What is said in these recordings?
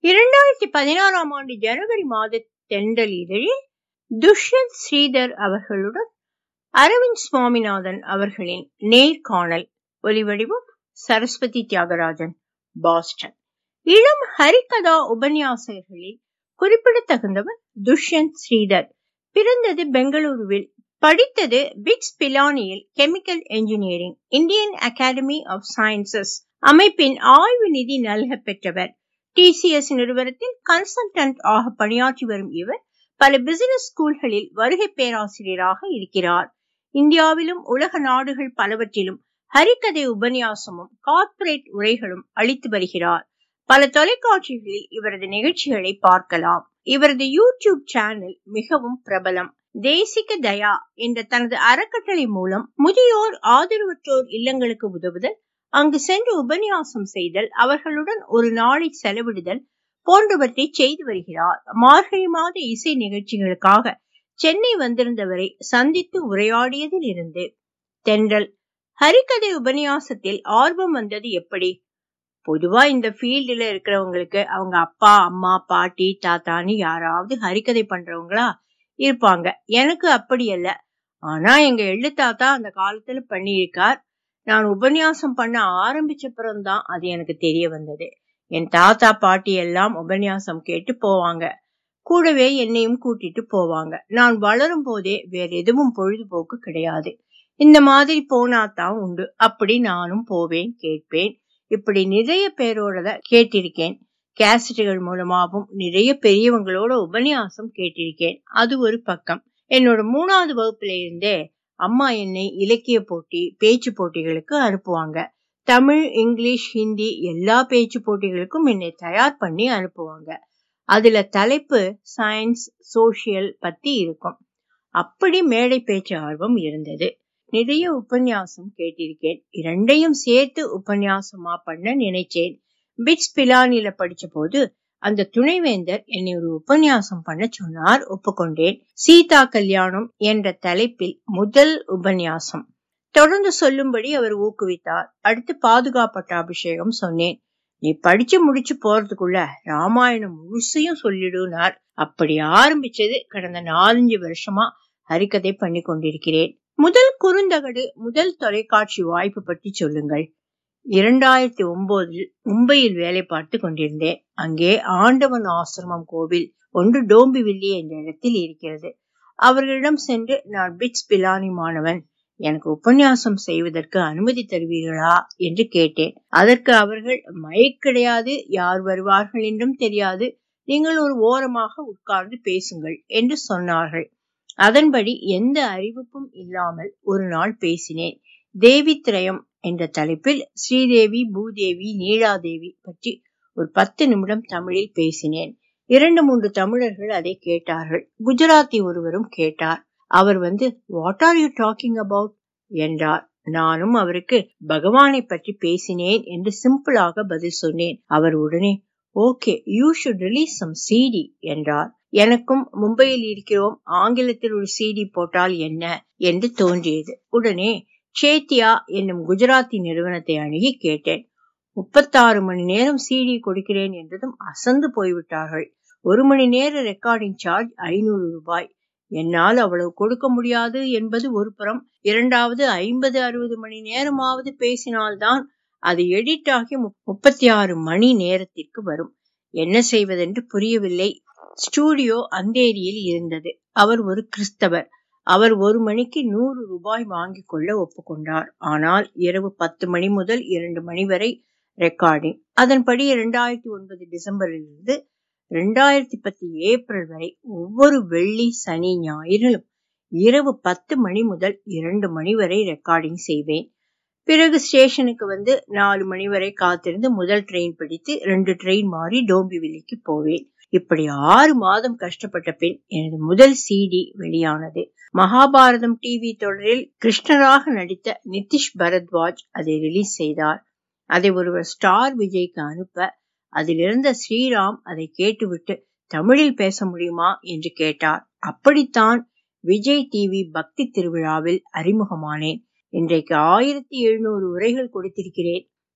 இரண்டாயிரத்தி பதினாறாம் ஆண்டு ஜனவரி மாத தென்றல் இதழில் துஷ்யந்த் ஸ்ரீதர் அவர்களுடன் அரவிந்த் சுவாமிநாதன் அவர்களின் நேர்காணல் ஒலிவடிவம் சரஸ்வதி தியாகராஜன் பாஸ்டன் இளம் ஹரிகதா உபன்யாசகர்களில் குறிப்பிடத்தகுந்தவர் துஷ்யந்த் ஸ்ரீதர் பிறந்தது பெங்களூருவில் படித்தது பிட்ஸ் பிலானியில் chemical engineering Indian academy of sciences அமைப்பின் ஆய்வு நிதி நல்க பெற்றவர் டிசிஎஸ் நிறுவனத்தில் கன்சல்டன்ட் ஆக பணியாற்றி வரும் இவர் பல பிசினஸ் ஸ்கூல்களில் வருகை பேராசிரியராக இருக்கிறார் இந்தியாவிலும் உலக நாடுகள் பலவற்றிலும் ஹரிகதை உபன்யாசமும் கார்ப்பரேட் உரைகளும் அளித்து வருகிறார் பல தொலைக்காட்சிகளில் இவரது நிகழ்ச்சிகளை பார்க்கலாம் இவரது யூடியூப் சேனல் மிகவும் பிரபலம் தேசிக தயா என்ற தனது அறக்கட்டளை மூலம் முதியோர் ஆதரவற்றோர் இல்லங்களுக்கு உதவுதல் அங்கு சென்று உபன்யாசம் செய்தல் அவர்களுடன் ஒரு நாளை செலவிடுதல் போன்றவற்றை செய்து வருகிறார் மார்கழி மாத இசை நிகழ்ச்சிகளுக்காக சென்னை வந்திருந்தவரை சந்தித்து உரையாடியதில் இருந்து தென்றல் ஹரிகதை உபன்யாசத்தில் ஆர்வம் வந்தது எப்படி பொதுவா இந்த ஃபீல்டுல இருக்கிறவங்களுக்கு அவங்க அப்பா அம்மா பாட்டி தாத்தான்னு யாராவது ஹரிகதை பண்றவங்களா இருப்பாங்க எனக்கு அப்படி அல்ல ஆனா எங்க எள்ளு தாத்தா அந்த காலத்துல பண்ணியிருக்கார் நான் உபன்யாசம் பண்ண ஆரம்பிச்சப்புறம் தான் அது எனக்கு தெரிய வந்தது என் தாத்தா பாட்டி எல்லாம் உபன்யாசம் கேட்டு போவாங்க கூடவே என்னையும் கூட்டிட்டு போவாங்க நான் வளரும் போதே வேற எதுவும் பொழுதுபோக்கு கிடையாது இந்த மாதிரி போனாதான் உண்டு அப்படி நானும் போவேன் கேட்பேன் இப்படி நிறைய பேரோட கேட்டிருக்கேன் கேசட்டுகள் மூலமாகவும் நிறைய பெரியவங்களோட உபன்யாசம் கேட்டிருக்கேன் அது ஒரு பக்கம் என்னோட மூணாவது வகுப்புல இருந்தே அம்மா என்னை இலக்கிய போட்டி பேச்சு போட்டிகளுக்கு அனுப்புவாங்க தமிழ் இங்கிலீஷ் ஹிந்தி எல்லா பேச்சு போட்டிகளுக்கும் என்னை தயார் பண்ணி அனுப்புவாங்க அதுல தலைப்பு சயின்ஸ் சோசியல் பத்தி இருக்கும் அப்படி மேடை பேச்சு ஆர்வம் இருந்தது நிறைய உபன்யாசம் கேட்டிருக்கேன் இரண்டையும் சேர்த்து உபன்யாசமா பண்ண நினைச்சேன் பிட்ஸ் பிலானில படிச்ச போது அந்த துணைவேந்தர் என்னை ஒரு உபன்யாசம் பண்ண சொன்னார் ஒப்புக்கொண்டேன் சீதா கல்யாணம் என்ற தலைப்பில் முதல் உபன்யாசம் தொடர்ந்து சொல்லும்படி அவர் ஊக்குவித்தார் அடுத்து பாதுகாப்பட்டாபிஷேகம் சொன்னேன் நீ படிச்சு முடிச்சு போறதுக்குள்ள ராமாயணம் முழுசையும் சொல்லிடுனார் அப்படி ஆரம்பிச்சது கடந்த நாலஞ்சு வருஷமா ஹரிக்கதை பண்ணி கொண்டிருக்கிறேன் முதல் குறுந்தகடு முதல் தொலைக்காட்சி வாய்ப்பு பற்றி சொல்லுங்கள் இரண்டாயிரத்தி ஒன்பதில் மும்பையில் வேலை பார்த்து கொண்டிருந்தேன் அங்கே ஆண்டவன் ஆசிரமம் கோவில் ஒன்று டோம்பிவில்லி என்ற இடத்தில் இருக்கிறது அவர்களிடம் சென்று நான் பிட்ஸ் பிலானி மாணவன் எனக்கு உபன்யாசம் செய்வதற்கு அனுமதி தருவீர்களா என்று கேட்டேன் அதற்கு அவர்கள் மைக் கிடையாது யார் வருவார்கள் என்றும் தெரியாது நீங்கள் ஒரு ஓரமாக உட்கார்ந்து பேசுங்கள் என்று சொன்னார்கள் அதன்படி எந்த அறிவிப்பும் இல்லாமல் ஒரு நாள் பேசினேன் தேவி திரயம் என்ற தலைப்பில் ஸ்ரீதேவி பூதேவி நீலாதேவி பற்றி ஒரு பத்து நிமிடம் தமிழில் பேசினேன் இரண்டு மூன்று தமிழர்கள் அதை கேட்டார்கள் குஜராத்தி ஒருவரும் கேட்டார் அவர் வந்து what are you talking about என்றார் நானும் அவருக்கு பகவானை பற்றி பேசினேன் என்று சிம்பிளாக பதில் சொன்னேன் அவர் உடனே okay you should release some CD என்றார் எனக்கும் மும்பையில் இருக்கிறோம் ஆங்கிலத்தில் ஒரு சிடி போட்டால் என்ன என்று தோன்றியது உடனே சேத்தியா என்னும் குஜராத்தி நிறுவனத்தை அணுகி கேட்டேன் முப்பத்தாறு மணி நேரம் சிடி கொடுக்கிறேன் என்றதும் அசந்து போய்விட்டார்கள் ஒரு மணி நேர ரெக்கார்டிங் சார்ஜ் ஐநூறு ரூபாய் என்னால் அவ்வளவு கொடுக்க முடியாது என்பது ஒரு புறம் இரண்டாவது ஐம்பது அறுபது மணி நேரமாவது பேசினால்தான் அது எடிட் ஆகி முப்பத்தி ஆறு மணி நேரத்திற்கு வரும் என்ன செய்வதென்று புரியவில்லை ஸ்டூடியோ அந்தேரியில் இருந்தது அவர் ஒரு கிறிஸ்தவர் அவர் ஒரு மணிக்கு நூறு ரூபாய் வாங்கிக் கொள்ள ஒப்புக்கொண்டார் ஆனால் இரவு பத்து மணி முதல் இரண்டு மணி வரை ரெக்கார்டிங் அதன்படி இரண்டாயிரத்தி ஒன்பது டிசம்பரிலிருந்து இரண்டாயிரத்தி பத்து ஏப்ரல் வரை ஒவ்வொரு வெள்ளி சனி ஞாயிறிலும் இரவு பத்து மணி முதல் இரண்டு மணி வரை ரெக்கார்டிங் செய்வேன் பிறகு ஸ்டேஷனுக்கு வந்து நாலு மணி வரை காத்திருந்து முதல் ட்ரெயின் பிடித்து ரெண்டு ட்ரெயின் மாறி டோம்பிவில்லிக்கு போவேன் இப்படி ஆறு மாதம் கஷ்டப்பட்ட பின் எனது முதல் சிடி வெளியானது மகாபாரதம் டிவி தொடரில் கிருஷ்ணராக நடித்த நிதிஷ் பரத்வாஜ் அதை ரிலீஸ் செய்தார் அதை ஒருவர் ஸ்டார் விஜய்க்கு அனுப்ப அதிலிருந்த ஸ்ரீராம் அதை கேட்டுவிட்டு தமிழில் பேச முடியுமா என்று கேட்டார் அப்படித்தான் விஜய் டிவி பக்தி திருவிழாவில் அறிமுகமானேன் இன்றைக்கு ஆயிரத்தி எழுநூறு உரைகள் கொடுத்திருக்கிறேன்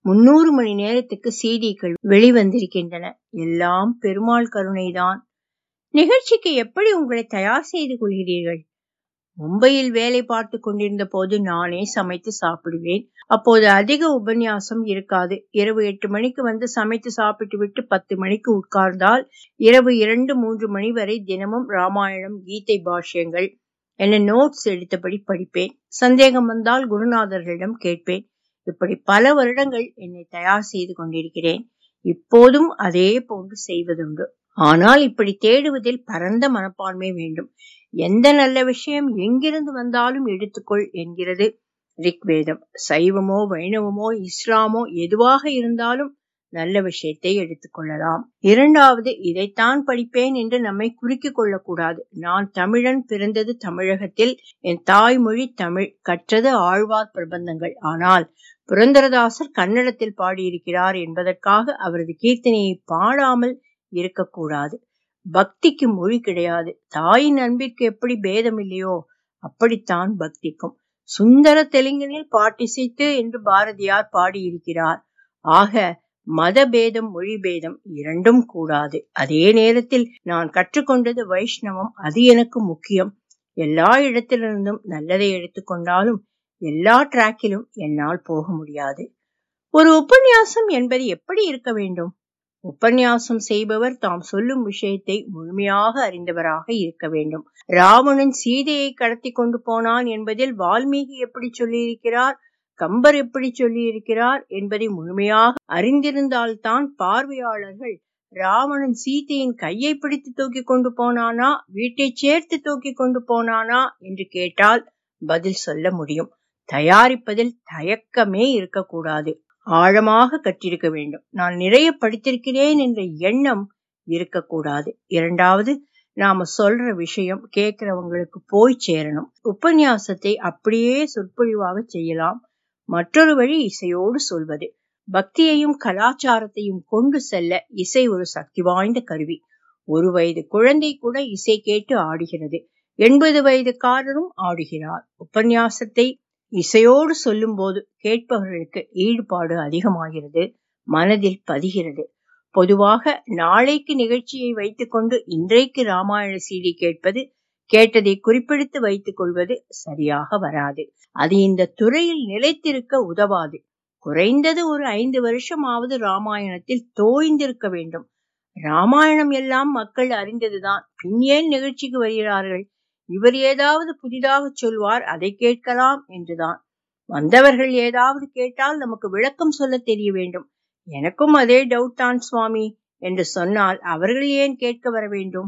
முன்னூறு மணி நேரத்துக்கு சீடிக்கள் வெளிவந்திருக்கின்றன எல்லாம் பெருமாள் கருணைதான் நிகழ்ச்சிக்கு எப்படி உங்களை தயார் செய்து கொள்கிறீர்கள் மும்பையில் வேலை பார்த்து கொண்டிருந்த போது நானே சமைத்து சாப்பிடுவேன் அப்போது அதிக உபன்யாசம் இருக்காது இரவு எட்டு மணிக்கு வந்து சமைத்து சாப்பிட்டு விட்டு பத்து மணிக்கு உட்கார்ந்தால் இரவு இரண்டு மூன்று மணி வரை தினமும் ராமாயணம் கீதை பாஷ்யங்கள் என நோட்ஸ் எடுத்தபடி படிப்பேன் சந்தேகம் வந்தால் குருநாதர்களிடம் கேட்பேன் இப்படி பல வருடங்கள் என்னை தயார் செய்து கொண்டிருக்கிறேன் இப்போதும் அதே போன்று செய்வதுண்டு ஆனால் இப்படி தேடுவதில் பரந்த மனப்பான்மை வேண்டும் எந்த நல்ல விஷயம் எங்கிருந்து வந்தாலும் எடுத்துக்கொள் என்கிறது ரிக்வேதம் சைவமோ வைணவமோ இஸ்லாமோ எதுவாக இருந்தாலும் நல்ல விஷயத்தை எடுத்துக்கொள்ளலாம் இரண்டாவது இதைத்தான் படிப்பேன் என்று நம்மை குறுக்கிக் கொள்ளக்கூடாது நான் தமிழன் பிறந்தது தமிழகத்தில் என் தாய்மொழி தமிழ் கற்றது ஆழ்வார் பிரபந்தங்கள் ஆனால் புரந்தரதாசர் கன்னடத்தில் பாடியிருக்கிறார் என்பதற்காக அவரது கீர்த்தனையை பாடாமல் இருக்கக்கூடாது பக்திக்கு மொழி கிடையாது தாயின் அன்பிற்கு எப்படி பேதம் இல்லையோ அப்படித்தான் பக்திக்கும் சுந்தர தெலுங்கனில் பாட்டிசைத்து என்று பாரதியார் பாடியிருக்கிறார் ஆக மத பேதம் மொழி பேதம் இரண்டும் கூடாது அதே நேரத்தில் நான் கற்றுக்கொண்டது வைஷ்ணவம் அது எனக்கு முக்கியம் எல்லா இடத்திலிருந்தும் நல்லதை எடுத்துக்கொண்டாலும் எல்லா டிராக்கிலும் என்னால் போக முடியாது ஒரு உபன்யாசம் என்பது எப்படி இருக்க வேண்டும் உபன்யாசம் செய்பவர் தாம் சொல்லும் விஷயத்தை முழுமையாக அறிந்தவராக இருக்க வேண்டும் ராவணன் சீதையை கடத்தி கொண்டு போனான் என்பதில் வால்மீகி எப்படி சொல்லியிருக்கிறார் கம்பர் எப்படி சொல்லியிருக்கிறார் என்பதை முழுமையாக அறிந்திருந்தால்தான் பார்வையாளர்கள் ராவணன் சீதையின் கையை பிடித்து தூக்கி கொண்டு போனானா வீட்டை சேர்த்து தூக்கி கொண்டு போனானா என்று கேட்டால் பதில் சொல்ல முடியும் தயாரிப்பதில் தயக்கமே இருக்கக்கூடாது ஆழமாக கற்றிருக்க வேண்டும் நான் நிறைய படித்திருக்கிறேன் என்ற எண்ணம் இருக்கக்கூடாது இரண்டாவது நாம சொல்ற விஷயம் கேட்கிறவங்களுக்கு போய் சேரணும் உபன்யாசத்தை அப்படியே சொற்பொழிவாக செய்யலாம் மற்றொரு வழி இசையோடு சொல்வது பக்தியையும் கலாச்சாரத்தையும் கொண்டு செல்ல இசை ஒரு சக்தி வாய்ந்த கருவி ஒரு வயது குழந்தை கூட இசை கேட்டு ஆடுகிறது எண்பது வயதுக்காரரும் ஆடுகிறார் உபன்யாசத்தை இசையோடு சொல்லும் போது கேட்பவர்களுக்கு ஈடுபாடு அதிகமாகிறது மனதில் பதிகிறது பொதுவாக நாளைக்கு நிகழ்ச்சியை வைத்துக்கொண்டு இன்றைக்கு ராமாயண சீடி கேட்பது கேட்டதை குறிப்பிடுத்து வைத்துக் கொள்வது சரியாக வராது அது இந்த துறையில் நிலைத்திருக்க உதவாது குறைந்தது ஒரு ஐந்து வருஷமாவது ராமாயணத்தில் தோய்ந்திருக்க வேண்டும் ராமாயணம் எல்லாம் மக்கள் அறிந்ததுதான் பின் ஏன் நிகழ்ச்சிக்கு வருகிறார்கள் இவர் ஏதாவது புதிதாக சொல்வார் அதை கேட்கலாம் என்றுதான் வந்தவர்கள் ஏதாவது கேட்டால் நமக்கு விளக்கம் சொல்ல தெரிய வேண்டும் எனக்கும் அதே டவுட் தான் சுவாமி என்று சொன்னால் அவர்கள் ஏன் கேட்க வர வேண்டும்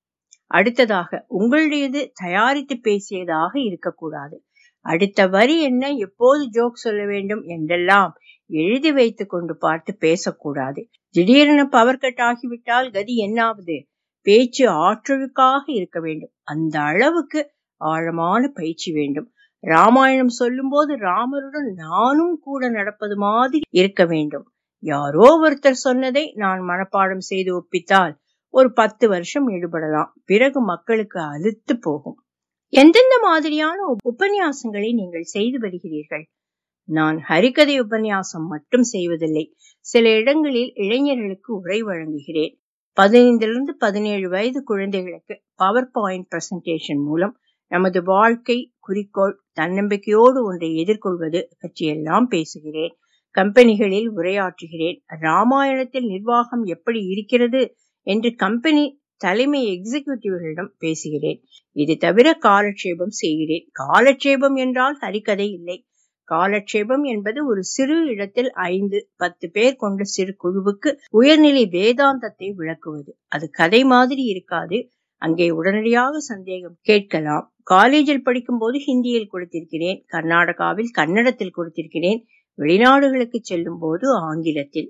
அடுத்ததாக உங்களுடையது தயாரித்து பேசியதாக இருக்கக்கூடாது அடுத்த வரி என்ன எப்போது ஜோக் சொல்ல வேண்டும் என்றெல்லாம் எழுதி வைத்துக் கொண்டு பார்த்து பேசக்கூடாது திடீரென பவர் கட் ஆகிவிட்டால் கதி என்னாவது பேச்சு ஆற்றலுக்காக இருக்க வேண்டும் அந்த அளவுக்கு ஆழமான பயிற்சி வேண்டும் ராமாயணம் சொல்லும் போது ராமருடன் நானும் கூட நடப்பது மாதிரி இருக்க வேண்டும் யாரோ ஒருத்தர் சொன்னதை நான் மனப்பாடம் செய்து ஒப்பித்தால் ஒரு பத்து வருஷம் ஈடுபடலாம் பிறகு மக்களுக்கு அழுத்து போகும் எந்தெந்த மாதிரியான உபன்யாசங்களை நீங்கள் செய்து வருகிறீர்கள் நான் ஹரிகதை உபன்யாசம் மட்டும் செய்வதில்லை சில இடங்களில் இளைஞர்களுக்கு உரை வழங்குகிறேன் பதினைந்திலிருந்து பதினேழு வயது குழந்தைகளுக்கு பவர் பாயிண்ட் பிரசன்டேஷன் மூலம் நமது வாழ்க்கை குறிக்கோள் தன்னம்பிக்கையோடு ஒன்றை எதிர்கொள்வது பற்றியெல்லாம் பேசுகிறேன் கம்பெனிகளில் உரையாற்றுகிறேன் ராமாயணத்தில் நிர்வாகம் எப்படி இருக்கிறது என்று கம்பெனி தலைமை எக்ஸிகியூட்டிவ்களிடம் பேசுகிறேன் இது தவிர காலட்சேபம் செய்கிறேன் காலட்சேபம் என்றால் ஹரிக்கதை இல்லை காலட்சேபம் என்பது ஒரு சிறு இடத்தில் ஐந்து பத்து பேர் கொண்ட சிறு குழுவுக்கு உயர்நிலை வேதாந்தத்தை விளக்குவது அது கதை மாதிரி இருக்காது அங்கே உடனடியாக சந்தேகம் கேட்கலாம் காலேஜில் படிக்கும் போது ஹிந்தியில் கொடுத்திருக்கிறேன் கர்நாடகாவில் கன்னடத்தில் கொடுத்திருக்கிறேன் வெளிநாடுகளுக்கு செல்லும் போது ஆங்கிலத்தில்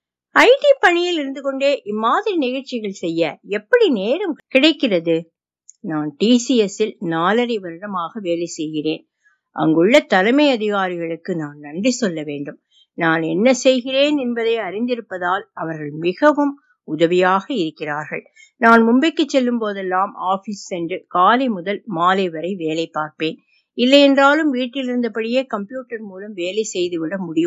ஐடி பணியில் இருந்து கொண்டே இம்மாதிரி நிகழ்ச்சிகள் செய்ய எப்படி நேரம் கிடைக்கிறது நான் டிசிஎஸ்ஸில் நாலரை வருடமாக வேலை செய்கிறேன் அங்குள்ள தலைமை அதிகாரிகளுக்கு நான் நன்றி சொல்ல வேண்டும் நான் என்ன செய்கிறேன் என்பதை அறிந்திருப்பதால் அவர்கள் மிகவும் உதவியாக இருக்கிறார்கள் நான் மும்பைக்கு செல்லும் போதெல்லாம் ஆபீஸ் சென்று காலை முதல் மாலை வரை வேலை பார்ப்பேன் இல்லை என்றாலும் வீட்டில் இருந்தபடியே கம்ப்யூட்டர் மூலம் வேலை செய்துவிட முடியும்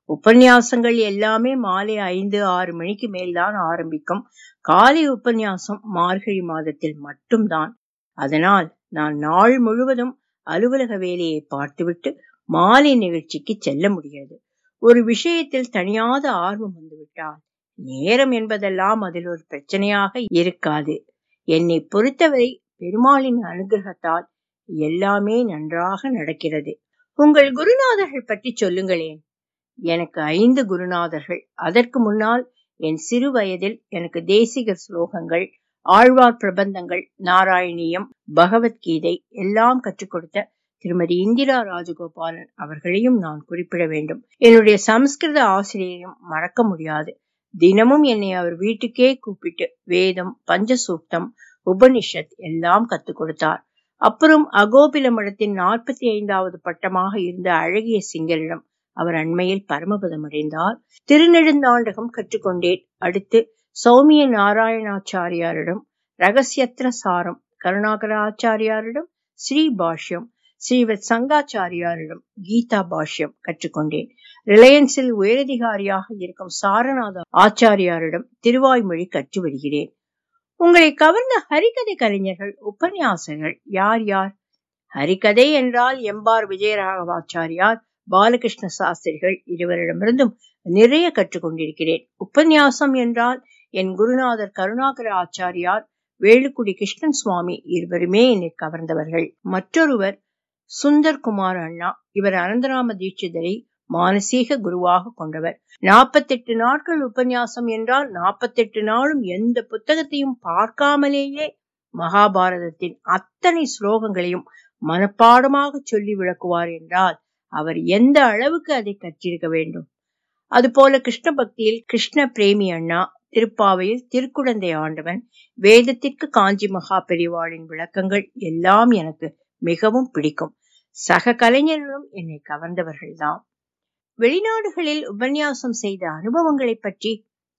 உபன்யாசங்கள் எல்லாமே மாலை ஐந்து ஆறு மணிக்கு மேல்தான் ஆரம்பிக்கும் காலை உபன்யாசம் மார்கழி மாதத்தில் மட்டும்தான் அதனால் நான் நாள் முழுவதும் அலுவலக வேலையை பார்த்துவிட்டு மாலை நிகழ்ச்சிக்கு செல்ல முடிகிறது ஒரு விஷயத்தில் தனியாத ஆர்வம் வந்துவிட்டால் நேரம் என்பதெல்லாம் அதில் ஒரு பிரச்சனையாக இருக்காது என்னை பொறுத்தவரை பெருமாளின் அனுகிரகத்தால் எல்லாமே நன்றாக நடக்கிறது உங்கள் குருநாதர்கள் பற்றி சொல்லுங்களேன் எனக்கு ஐந்து குருநாதர்கள் அதற்கு முன்னால் என் சிறு வயதில் எனக்கு தேசிக ஸ்லோகங்கள் ஆழ்வார் பிரபந்தங்கள் நாராயணியம் பகவத்கீதை எல்லாம் கற்றுக் கொடுத்த திருமதி இந்திரா ராஜகோபாலன் அவர்களையும் நான் குறிப்பிட வேண்டும் என்னுடைய சமஸ்கிருத ஆசிரியரையும் மறக்க முடியாது தினமும் என்னை அவர் வீட்டுக்கே கூப்பிட்டு வேதம் பஞ்சசூக்தம் உபனிஷத் எல்லாம் கத்துக் கொடுத்தார் அப்புறம் அகோபில மடத்தின் நாற்பத்தி ஐந்தாவது பட்டமாக இருந்த அழகிய சிங்கரிடம் அவர் அண்மையில் பரமபதம் அடைந்தார் திருநெடுந்தாண்டகம் கற்றுக்கொண்டேன் அடுத்து சௌமிய நாராயணாச்சாரியாரிடம் ரகசியத்திர சாரம் கருணாகர ஆச்சாரியாரிடம் ஸ்ரீ பாஷ்யம் ஸ்ரீவத் சங்காச்சாரியாரிடம் கீதா பாஷ்யம் கற்றுக்கொண்டேன் ரிலையன்ஸில் உயரதிகாரியாக இருக்கும் சாரநாத ஆச்சாரியாரிடம் திருவாய்மொழி கற்று வருகிறேன் உங்களை கவர்ந்த ஹரிகதை கலைஞர்கள் உபன்யாசகர்கள் யார் யார் ஹரிகதை என்றால் எம்பார் விஜயராகவாச்சாரியார் பாலகிருஷ்ண சாஸ்திரிகள் இருவரிடமிருந்தும் நிறைய கற்றுக்கொண்டிருக்கிறேன் உபன்யாசம் என்றால் என் குருநாதர் கருணாகர ஆச்சாரியார் வேலுக்குடி கிருஷ்ணன் சுவாமி இருவருமே என்னை கவர்ந்தவர்கள் மற்றொருவர் சுந்தர்குமார் அண்ணா இவர் அனந்தராம தீட்சிதரை மானசீக குருவாக கொண்டவர் நாற்பத்தெட்டு நாட்கள் உபன்யாசம் என்றால் நாற்பத்தெட்டு நாளும் எந்த புத்தகத்தையும் பார்க்காமலேயே மகாபாரதத்தின் அத்தனை ஸ்லோகங்களையும் மனப்பாடமாக சொல்லி விளக்குவார் என்றால் அவர் எந்த அளவுக்கு அதை கற்றிருக்க வேண்டும் அதுபோல கிருஷ்ண பக்தியில் கிருஷ்ண பிரேமி அண்ணா திருப்பாவையில் திருக்குழந்தை ஆண்டவன் வேதத்திற்கு காஞ்சி மகா பெரிவாளின் விளக்கங்கள் எல்லாம் எனக்கு மிகவும் பிடிக்கும் சக கலைஞர்களும் என்னை கவர்ந்தவர்கள்தான் வெளிநாடுகளில் உபன்யாசம் செய்த அனுபவங்களை பற்றி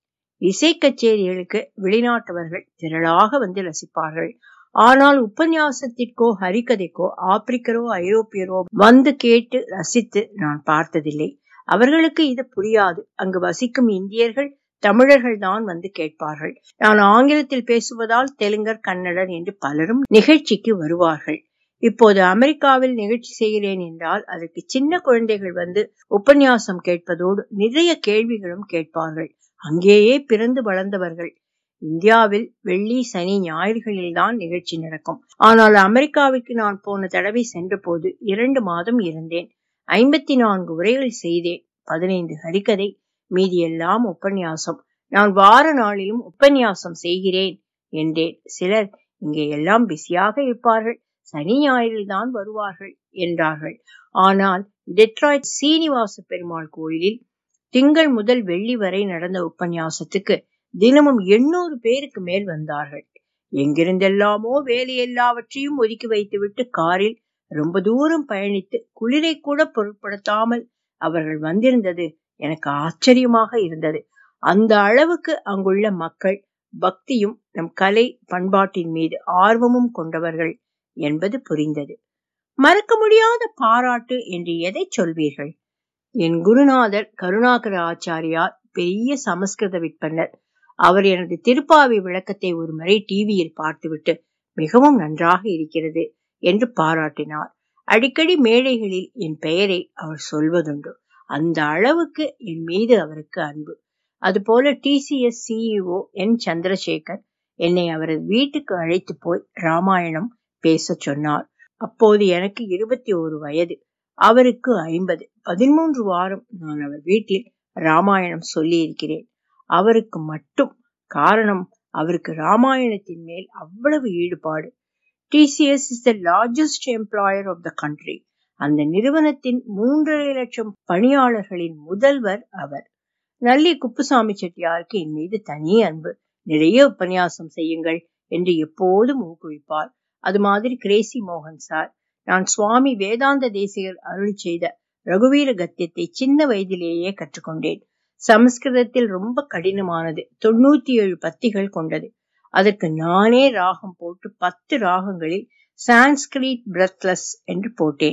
இசை கச்சேரிகளுக்கு வெளிநாட்டவர்கள் திரளாக வந்து ரசிப்பார்கள் ஆனால் உபன்யாசத்திற்கோ ஹரிகதைக்கோ ஆப்பிரிக்கரோ ஐரோப்பியரோ வந்து கேட்டு ரசித்து நான் பார்த்ததில்லை அவர்களுக்கு இது புரியாது அங்கு வசிக்கும் இந்தியர்கள் தமிழர்கள் தான் வந்து கேட்பார்கள் நான் ஆங்கிலத்தில் பேசுவதால் தெலுங்கர் கன்னடர் என்று பலரும் நிகழ்ச்சிக்கு வருவார்கள் இப்போது அமெரிக்காவில் நிகழ்ச்சி செய்கிறேன் என்றால் அதற்கு சின்ன குழந்தைகள் வந்து உபன்யாசம் கேட்பதோடு நிறைய கேள்விகளும் கேட்பார்கள் அங்கேயே பிறந்து வளர்ந்தவர்கள் இந்தியாவில் வெள்ளி சனி ஞாயிறுகளில் தான் நிகழ்ச்சி நடக்கும் ஆனால் அமெரிக்காவிற்கு நான் போன தடவை சென்ற போது இரண்டு மாதம் இருந்தேன் ஐம்பத்தி நான்கு உரைகள் செய்தேன் பதினைந்து ஹரிக்கதை மீதி எல்லாம் உபன்யாசம் நான் வார நாளிலும் உபன்யாசம் செய்கிறேன் என்றேன் சிலர் இங்கே எல்லாம் பிஸியாக இருப்பார்கள் சனி ஞாயிறில் தான் வருவார்கள் என்றார்கள் ஆனால் டெட்ராய்ட் சீனிவாச பெருமாள் கோயிலில் திங்கள் முதல் வெள்ளி வரை நடந்த உபன்யாசத்துக்கு தினமும் எண்ணூறு பேருக்கு மேல் வந்தார்கள் எங்கிருந்தெல்லாமோ வேலை எல்லாவற்றையும் ஒதுக்கி வைத்துவிட்டு காரில் ரொம்ப தூரம் பயணித்து குளிரை கூட பொருட்படுத்தாமல் அவர்கள் வந்திருந்தது எனக்கு ஆச்சரியமாக இருந்தது அந்த அளவுக்கு அங்குள்ள மக்கள் பக்தியும் நம் கலை பண்பாட்டின் மீது ஆர்வமும் கொண்டவர்கள் என்பது புரிந்தது மறக்க முடியாத பாராட்டு என்று எதை சொல்வீர்கள் என் குருநாதர் கருணாகர ஆச்சாரியார் பெரிய சமஸ்கிருத விற்பனர் அவர் எனது திருப்பாவி விளக்கத்தை ஒரு முறை டிவியில் பார்த்துவிட்டு மிகவும் நன்றாக இருக்கிறது என்று பாராட்டினார் அடிக்கடி மேடைகளில் என் பெயரை அவர் சொல்வதுண்டு அந்த அளவுக்கு என் மீது அவருக்கு அன்பு அதுபோல டிசிஎஸ் சிஇஓ என் சந்திரசேகர் என்னை அவரது வீட்டுக்கு அழைத்து போய் ராமாயணம் பேச சொன்னார் அப்போது எனக்கு இருபத்தி ஒரு வயது அவருக்கு ஐம்பது பதிமூன்று வாரம் நான் அவர் வீட்டில் ராமாயணம் சொல்லி இருக்கிறேன் அவருக்கு மட்டும் காரணம் அவருக்கு ராமாயணத்தின் மேல் அவ்வளவு ஈடுபாடு TCS is the largest employer of the country அந்த நிறுவனத்தின் மூன்றரை லட்சம் பணியாளர்களின் முதல்வர் அவர் நல்லி குப்புசாமி செட்டியாருக்கு என் மீது தனி அன்பு நிறைய உபன்யாசம் செய்யுங்கள் என்று எப்போதும் ஊக்குவிப்பார் அது மாதிரி கிரேசி மோகன் சார் நான் சுவாமி வேதாந்த தேசிகர் அருளி செய்த ரகுவீர கத்தியத்தை சின்ன வயதிலேயே கற்றுக்கொண்டேன் சமஸ்கிருதத்தில் ரொம்ப கடினமானது தொண்ணூத்தி ஏழு பத்திகள் கொண்டது அதற்கு நானே ராகம் போட்டு பத்து ராகங்களில் சான்ஸ்கிரிட் பிரத்லஸ் என்று போட்டேன்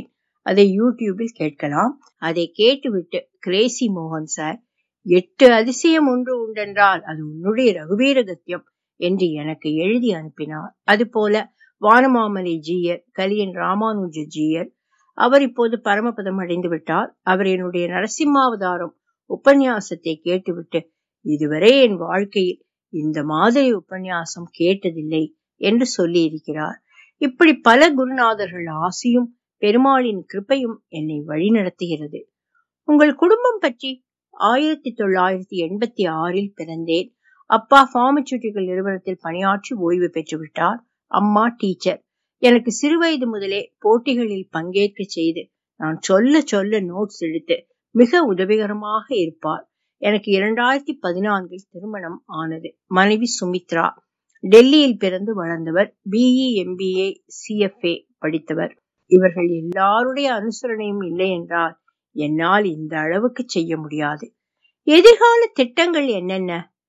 அதை யூடியூபில் கேட்கலாம் அதை கேட்டுவிட்டு கிரேசி மோகன் சார் எட்டு அதிசயம் ஒன்று உண்டென்றால் அது உன்னுடைய ரகுவீரகத்தியம் என்று எனக்கு எழுதி அனுப்பினார் அதுபோல வானமாமலை ஜீயர் கலியன் ராமானுஜ ஜீயர் அவர் இப்போது பரமபதம் அடைந்து விட்டார் அவர் என்னுடைய நரசிம்மாவதாரம் உபன்யாசத்தை கேட்டுவிட்டு இதுவரை என் வாழ்க்கையில் இந்த மாதிரி உபன்யாசம் கேட்டதில்லை என்று சொல்லி இருக்கிறார் இப்படி பல குருநாதர்கள் ஆசியும் பெருமாளின் கிருப்பையும் என்னை வழிநடத்துகிறது உங்கள் குடும்பம் பற்றி ஆயிரத்தி தொள்ளாயிரத்தி எண்பத்தி ஆறில் பிறந்தேன் அப்பா பார்மசூட்டிக்கல் நிறுவனத்தில் பணியாற்றி ஓய்வு பெற்று விட்டார் அம்மா டீச்சர் எனக்கு சிறுவயது முதலே போட்டிகளில் பங்கேற்க செய்து நான் சொல்ல சொல்ல நோட்ஸ் எடுத்து மிக உதவிகரமாக இருப்பார் எனக்கு இரண்டாயிரத்தி பதினான்கில் திருமணம் ஆனது மனைவி சுமித்ரா டெல்லியில் பிறந்து வளர்ந்தவர் பிஇ எம்பிஏ சிஎஃப்ஏ படித்தவர் இவர்கள் எல்லாருடைய அனுசரணையும் இல்லை என்றால் என்னால் இந்த அளவுக்கு செய்ய முடியாது எதிர்கால திட்டங்கள் என்னென்ன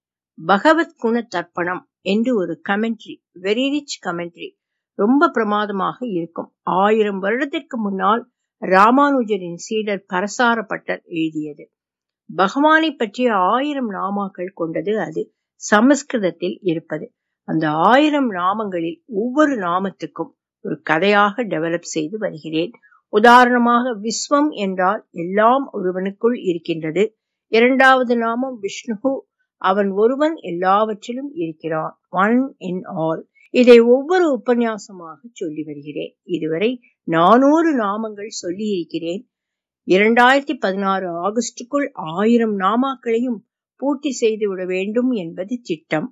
பகவத் குண தர்ப்பணம் என்று ஒரு கமெண்ட்ரி வெரி ரிச் கமெண்ட்ரி ரொம்ப பிரமாதமாக இருக்கும் ஆயிரம் வருடத்திற்கு முன்னால் ராமானுஜரின் சீடர் பரசார பட்டர் எழுதியது பகவானை பற்றிய ஆயிரம் நாமாக்கள் கொண்டது அது சமஸ்கிருதத்தில் இருப்பது அந்த ஆயிரம் நாமங்களில் ஒவ்வொரு நாமத்துக்கும் ஒரு கதையாக டெவலப் செய்து வருகிறேன் உதாரணமாக விஸ்வம் என்றால் எல்லாம் ஒருவனுக்குள் இருக்கின்றது இரண்டாவது நாமம் விஷ்ணு அவன் ஒருவன் எல்லாவற்றிலும் இருக்கிறான் ஒன் இன் ஆல் இதை ஒவ்வொரு உபன்யாசமாக சொல்லி வருகிறேன் இதுவரை நானூறு நாமங்கள் சொல்லி இருக்கிறேன் இரண்டாயிரத்தி பதினாறு ஆகஸ்டுக்குள் ஆயிரம் நாமாக்களையும் பூர்த்தி செய்து விட வேண்டும் என்பது திட்டம்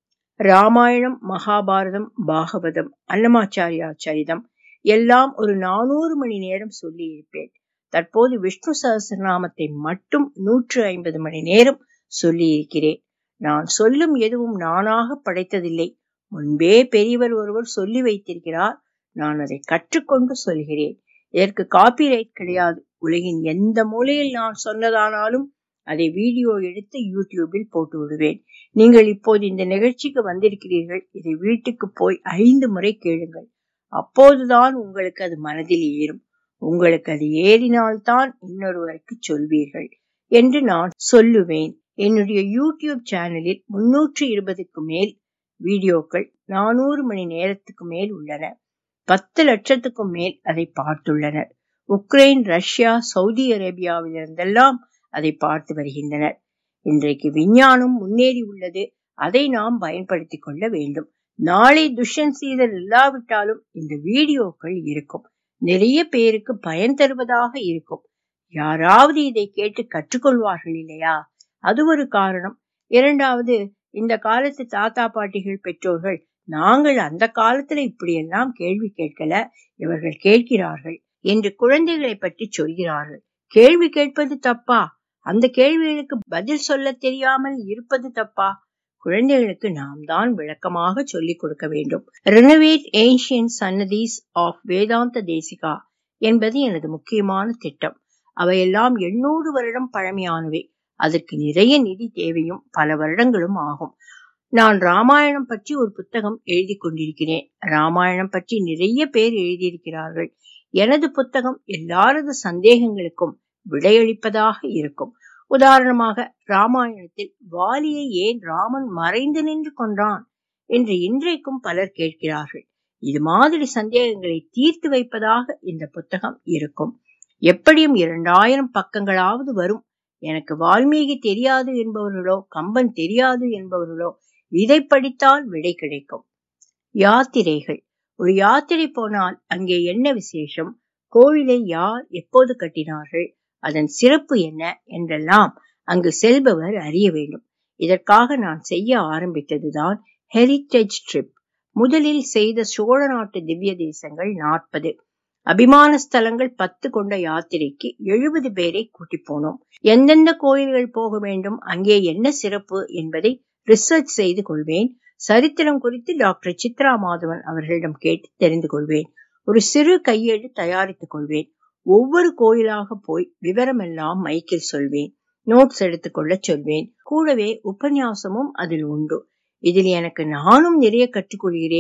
ராமாயணம் மகாபாரதம் பாகவதம் அன்னமாச்சாரியா சரிதம் எல்லாம் ஒரு நானூறு மணி நேரம் சொல்லி இருப்பேன் தற்போது விஷ்ணு சகசிரநாமத்தை மட்டும் நூற்று ஐம்பது மணி நேரம் சொல்லி இருக்கிறேன் நான் சொல்லும் எதுவும் நானாக படைத்ததில்லை முன்பே பெரியவர் ஒருவர் சொல்லி வைத்திருக்கிறார் நான் அதை கற்றுக்கொண்டு சொல்கிறேன் இதற்கு காப்பிரைட் கிடையாது உலகின் எந்த மூலையில் நான் சொன்னதானாலும் அதை வீடியோ எடுத்து யூடியூபில் போட்டு விடுவேன் நீங்கள் இப்போது இந்த நிகழ்ச்சிக்கு வந்திருக்கிறீர்கள் இதை வீட்டுக்கு போய் ஐந்து முறை கேளுங்கள் அப்போதுதான் உங்களுக்கு அது மனதில் ஏறும் உங்களுக்கு அது ஏறினால்தான் இன்னொருவருக்கு சொல்வீர்கள் என்று நான் சொல்லுவேன் என்னுடைய யூடியூப் சேனலில் முன்னூற்று இருபதுக்கு மேல் வீடியோக்கள் நானூறு மணி நேரத்துக்கு மேல் உள்ளன பத்து லட்சத்துக்கும் மேல் அதை பார்த்துள்ளனர் உக்ரைன் ரஷ்யா சவுதி அரேபியாவிலிருந்தெல்லாம் அதை பார்த்து வருகின்றனர் இன்றைக்கு விஞ்ஞானம் முன்னேறி உள்ளது அதை நாம் பயன்படுத்திக் கொள்ள வேண்டும் நாளை துஷ்யந்த் சீதர் இல்லாவிட்டாலும் இந்த வீடியோக்கள் இருக்கும் நிறைய பேருக்கு பயன் தருவதாக இருக்கும் யாராவது இதை கேட்டு கற்றுக்கொள்வார்கள் இல்லையா அது ஒரு காரணம் இரண்டாவது இந்த காலத்து தாத்தா பாட்டிகள் பெற்றோர்கள் நாங்கள் அந்த காலத்துல இப்படியெல்லாம் கேள்வி கேட்கல இவர்கள் கேட்கிறார்கள் என்று குழந்தைகளை பற்றி சொல்கிறார்கள் கேள்வி கேட்பது தப்பா அந்த கேள்விகளுக்கு பதில் சொல்ல தெரியாமல் இருப்பது தப்பா குழந்தைகளுக்கு நாம் தான் விளக்கமாக சொல்லிக் கொடுக்க வேண்டும் ரெனோவேட் ஏன்ஷியன் சன்னதீஸ் ஆஃப் வேதாந்த தேசிகா என்பது எனது முக்கியமான திட்டம் அவையெல்லாம் எண்ணூறு வருடம் பழமையானவை அதற்கு நிறைய நிதி தேவையும் பல வருடங்களும் ஆகும் நான் ராமாயணம் பற்றி ஒரு புத்தகம் எழுதி கொண்டிருக்கிறேன் ராமாயணம் பற்றி நிறைய பேர் எழுதியிருக்கிறார்கள் எனது புத்தகம் எல்லாரது சந்தேகங்களுக்கும் விடையளிப்பதாக இருக்கும் உதாரணமாக ராமாயணத்தில் வாலியை ஏன் ராமன் மறைந்து நின்று கொண்டான் என்று இன்றைக்கும் பலர் கேட்கிறார்கள் இது மாதிரி சந்தேகங்களை தீர்த்து வைப்பதாக இந்த புத்தகம் இருக்கும் எப்படியும் இரண்டாயிரம் பக்கங்களாவது வரும் எனக்கு வால்மீகி தெரியாது என்பவர்களோ கம்பன் தெரியாது என்பவர்களோ இதை படித்தால் விடை கிடைக்கும் யாத்திரைகள் ஒரு யாத்திரை போனால் அங்கே என்ன விசேஷம் கோவிலை யார் எப்போது கட்டினார்கள் அதன் சிறப்பு என்ன என்றெல்லாம் அங்கு செல்பவர் அறிய வேண்டும் இதற்காக நான் செய்ய ஆரம்பித்ததுதான் ஹெரிட்டேஜ் ட்ரிப் முதலில் செய்த சோழ நாட்டு திவ்ய தேசங்கள் நாற்பது அபிமான ஸ்தலங்கள் பத்து கொண்ட யாத்திரைக்கு எழுபது பேரை கூட்டி போனோம் எந்தெந்த கோயில்கள் போக வேண்டும் அங்கே என்ன சிறப்பு என்பதை ரிசர்ச் செய்து கொள்வேன் சரித்திரம் குறித்து டாக்டர் சித்ரா மாதவன் அவர்களிடம் கேட்டு தெரிந்து கொள்வேன் ஒரு சிறு கையேடு தயாரித்துக் கொள்வேன் ஒவ்வொரு கோயிலாக போய் விவரமெல்லாம் மைக்கில் சொல்வேன் நோட்ஸ் எடுத்துக்கொள்ள சொல்வேன் கூடவே உபன்யாசமும் அதில் உண்டு இதில் எனக்கு நானும் நிறைய கற்றுக்கொள்கிறேன்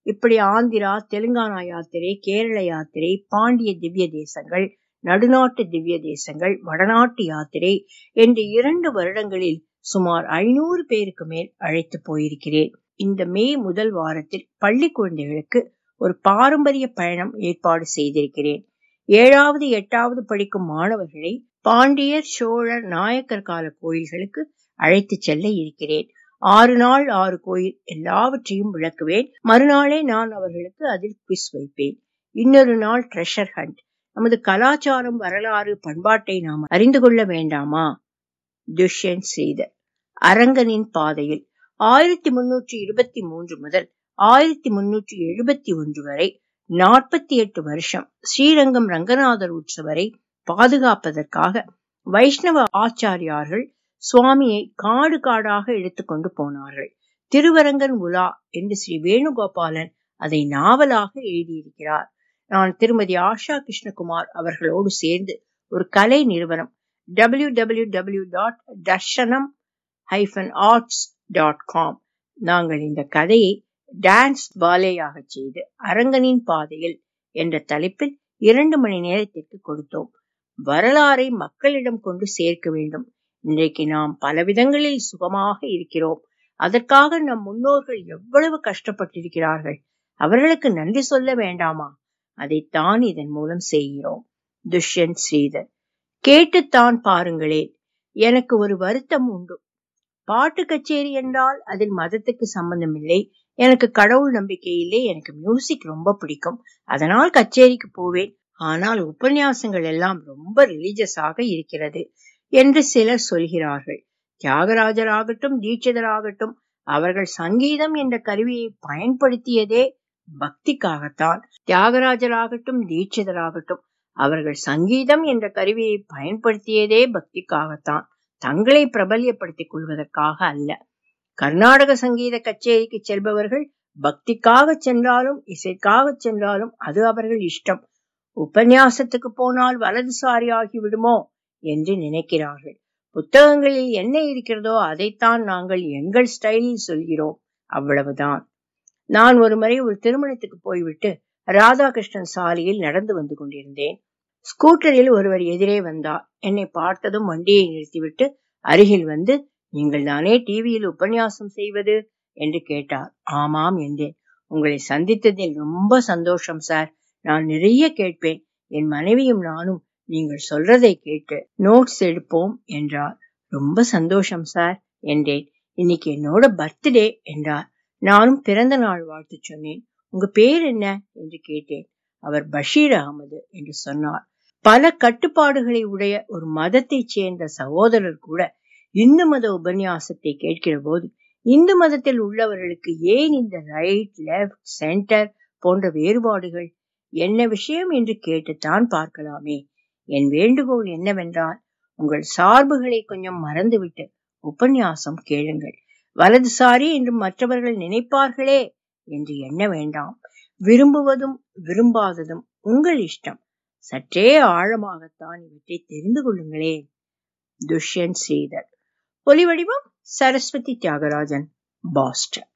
இப்படி ஆந்திரா தெலுங்கானா யாத்திரை கேரள யாத்திரை பாண்டிய திவ்ய தேசங்கள் நடுநாட்டு திவ்ய தேசங்கள் வடநாட்டு யாத்திரை என்று இரண்டு வருடங்களில் சுமார் ஐநூறு பேருக்கு மேல் அழைத்து போயிருக்கிறேன் இந்த மே முதல் வாரத்தில் பள்ளி குழந்தைகளுக்கு ஒரு பாரம்பரிய பயணம் ஏற்பாடு செய்திருக்கிறேன் ஏழாவது எட்டாவது படிக்கும் மாணவர்களை பாண்டியர் சோழர் நாயக்கர் கால கோயில்களுக்கு அழைத்து செல்ல இருக்கிறேன் ஆறு நாள் ஆறு கோயில் எல்லாவற்றையும் விளக்குவேன் மறுநாளே நான் அவர்களுக்கு அதில் குவிஸ் வைப்பேன் இன்னொரு நாள் ட்ரெஷர் ஹண்ட் நமது கலாச்சாரம் வரலாறு பண்பாட்டை நாம் அறிந்து கொள்ள வேண்டாமா துஷ்யந்த் ஸ்ரீதர் அரங்கனின் பாதையில் ஆயிரத்தி முன்னூற்றி இருபத்தி மூன்று முதல் ஆயிரத்தி முன்னூற்றி எழுபத்தி ஒன்று வரை நாற்பத்தி எட்டு வருஷம் ஸ்ரீரங்கம் ரங்கநாதர் உற்சவரை பாதுகாப்பதற்காக வைஷ்ணவ ஆச்சாரியார்கள் சுவாமியை காடு காடாக எடுத்துக்கொண்டு போனார்கள் திருவரங்கன் உலா என்று ஸ்ரீ வேணுகோபாலன் அதை நாவலாக எழுதியிருக்கிறார் நான் திருமதி ஆஷா கிருஷ்ணகுமார் அவர்களோடு சேர்ந்து ஒரு கலை நிறுவனம் W W W dot Darshanam hyphen arts dot com நாங்கள் இந்த கதையை டான்ஸ் பாலேயாக செய்து அரங்கனின் பாதையில் என்ற தலைப்பில் இரண்டு மணி நேரத்திற்கு கொடுத்தோம் வரலாறை மக்களிடம் கொண்டு சேர்க்க வேண்டும் இன்றைக்கு நாம் பல விதங்களில் சுகமாக இருக்கிறோம் அதற்காக நம் முன்னோர்கள் எவ்வளவு கஷ்டப்பட்டிருக்கிறார்கள் அவர்களுக்கு நன்றி சொல்ல வேண்டாமா அதைத்தான் இதன் மூலம் செய்கிறோம் துஷ்யந்த் ஸ்ரீதர் கேட்டுத்தான் பாருங்களேன் எனக்கு ஒரு வருத்தம் உண்டு பாட்டு கச்சேரி என்றால் அதில் மதத்துக்கு சம்பந்தம் இல்லை எனக்கு கடவுள் நம்பிக்கை இல்லை எனக்கு மியூசிக் ரொம்ப பிடிக்கும் அதனால் கச்சேரிக்கு போவேன் ஆனால் உபன்யாசங்கள் எல்லாம் ரொம்ப ரிலீஜியஸாக இருக்கிறது என்று சிலர் சொல்கிறார்கள் தியாகராஜராகட்டும் தீட்சிதராகட்டும் அவர்கள் சங்கீதம் என்ற கருவியை பயன்படுத்தியதே பக்திக்காகத்தான் தியாகராஜராகட்டும் தீட்சிதராகட்டும் அவர்கள் சங்கீதம் என்ற கருவியை பயன்படுத்தியதே பக்திக்காகத்தான் தங்களை பிரபல்யப்படுத்திக் கொள்வதற்காக அல்ல கர்நாடக சங்கீத கச்சேரிக்கு செல்பவர்கள் பக்திக்காக சென்றாலும் இசைக்காக சென்றாலும் அது அவர்கள் இஷ்டம் உபன்யாசத்துக்கு போனால் வலதுசாரி ஆகி விடுமோ என்று நினைக்கிறார்கள் புத்தகங்களில் என்ன இருக்கிறதோ அதைத்தான் நாங்கள் எங்கள் ஸ்டைலில் சொல்கிறோம் அவ்வளவுதான் நான் ஒரு முறை ஒரு திருமணத்துக்கு போய்விட்டு ராதாகிருஷ்ணன் சாலையில் நடந்து வந்து கொண்டிருந்தேன் ஸ்கூட்டரில் ஒருவர் எதிரே வந்தார் என்னை பார்த்ததும் வண்டியை நிறுத்திவிட்டு அருகில் வந்து நீங்கள் தானே டிவியில் உபன்யாசம் செய்வது என்று கேட்டார் ஆமாம் என்றேன் உங்களை சந்தித்ததில் ரொம்ப சந்தோஷம் சார் நான் நிறைய கேட்பேன் என் மனைவியும் நானும் நீங்கள் சொல்றதை கேட்டு நோட்ஸ் எடுப்போம் என்றார் ரொம்ப சந்தோஷம் சார் என்றேன் இன்னைக்கு என்னோட பர்த்டே என்றார் நானும் பிறந்த நாள் வாழ்த்து சொன்னேன் உங்க பேர் என்ன என்று கேட்டேன் அவர் பஷீர் அகமது என்று சொன்னார் பல கட்டுப்பாடுகளை உடைய ஒரு மதத்தைச் சேர்ந்த சகோதரர் கூட இந்து மத உபன்யாசத்தை கேட்கிற போது இந்து மதத்தில் உள்ளவர்களுக்கு ஏன் இந்த ரைட் லெப்ட் சென்டர் போன்ற வேறுபாடுகள் என்ன விஷயம் என்று கேட்டுத்தான் பார்க்கலாமே என் வேண்டுகோள் என்னவென்றால் உங்கள் சார்புகளை கொஞ்சம் மறந்துவிட்டு உபன்யாசம் கேளுங்கள் வலதுசாரி என்று மற்றவர்கள் நினைப்பார்களே என்று எண்ண வேண்டாம் விரும்புவதும் விரும்பாததும் உங்கள் இஷ்டம் சற்றே ஆழமாகத்தான் இவற்றை தெரிந்து கொள்ளுங்களேன் துஷ்யந்த் ஸ்ரீதர் ஒலிவடிவம் சரஸ்வதி தியாகராஜன் பாஸ்டன்